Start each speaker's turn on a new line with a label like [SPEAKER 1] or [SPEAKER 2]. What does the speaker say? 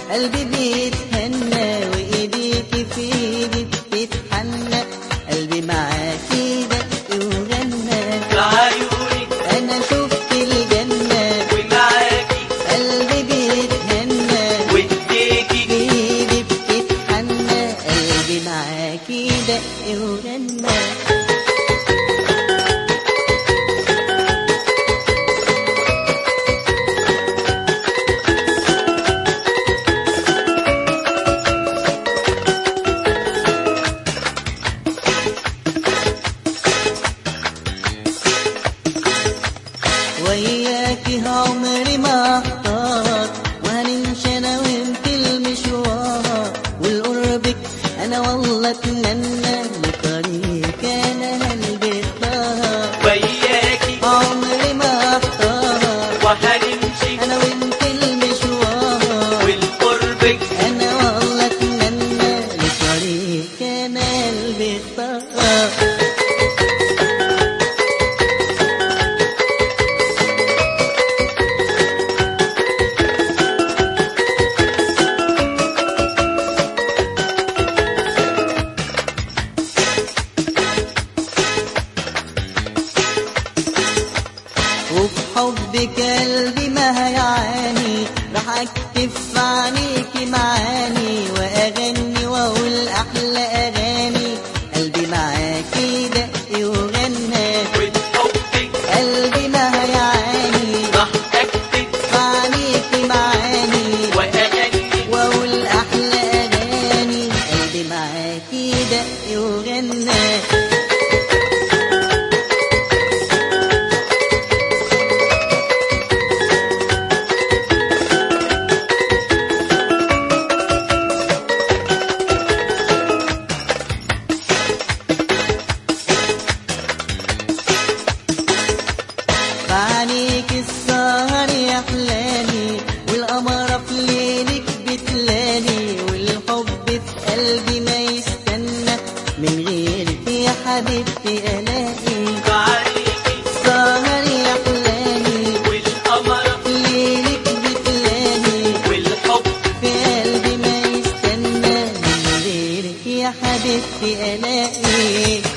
[SPEAKER 1] قلبي بيتهنى وايديكي في ايدي بتتحنى قلبي معاكي دق وغنى
[SPEAKER 2] بعيونك
[SPEAKER 1] انا شفت الجنة
[SPEAKER 2] ومعاكي
[SPEAKER 1] قلبي بيتهنى
[SPEAKER 2] وايديكي
[SPEAKER 1] ايدي بتتحنى قلبي معاكي دق وغنى وياكي عمري ما اختار وهنمشي انا وانت المشوار والقربك انا والله اتمنى لطريق انا قلبي اختار
[SPEAKER 2] وياكي
[SPEAKER 1] عمري ما اختار
[SPEAKER 2] وهنمشي
[SPEAKER 1] انا وانت المشوار
[SPEAKER 2] والقربك
[SPEAKER 1] انا والله اتمنى لطريق انا قلبي اختار وبحبك قلبي ما هيعاني راح اكتب في عينيكي معاني واغني واقول احلى اغاني قلبي معاكي دق وغنى
[SPEAKER 2] وبحبك
[SPEAKER 1] قلبي ما هيعاني
[SPEAKER 2] راح اكتب
[SPEAKER 1] في عينيكي معاني
[SPEAKER 2] واغني
[SPEAKER 1] واقول احلى اغاني قلبي معاكي دق وغنى بعينيك السهر يا حلالي والقمر في ليلك بتلالي والحب في قلبي ما يستنى من غيرك يا حبيبتي الاقي
[SPEAKER 2] بعينيكي
[SPEAKER 1] سهر يا حلالي
[SPEAKER 2] والقمر
[SPEAKER 1] في ليلك بتلالي
[SPEAKER 2] والحب
[SPEAKER 1] في قلبي ما يستنى من غيرك يا حبيبتي الاقي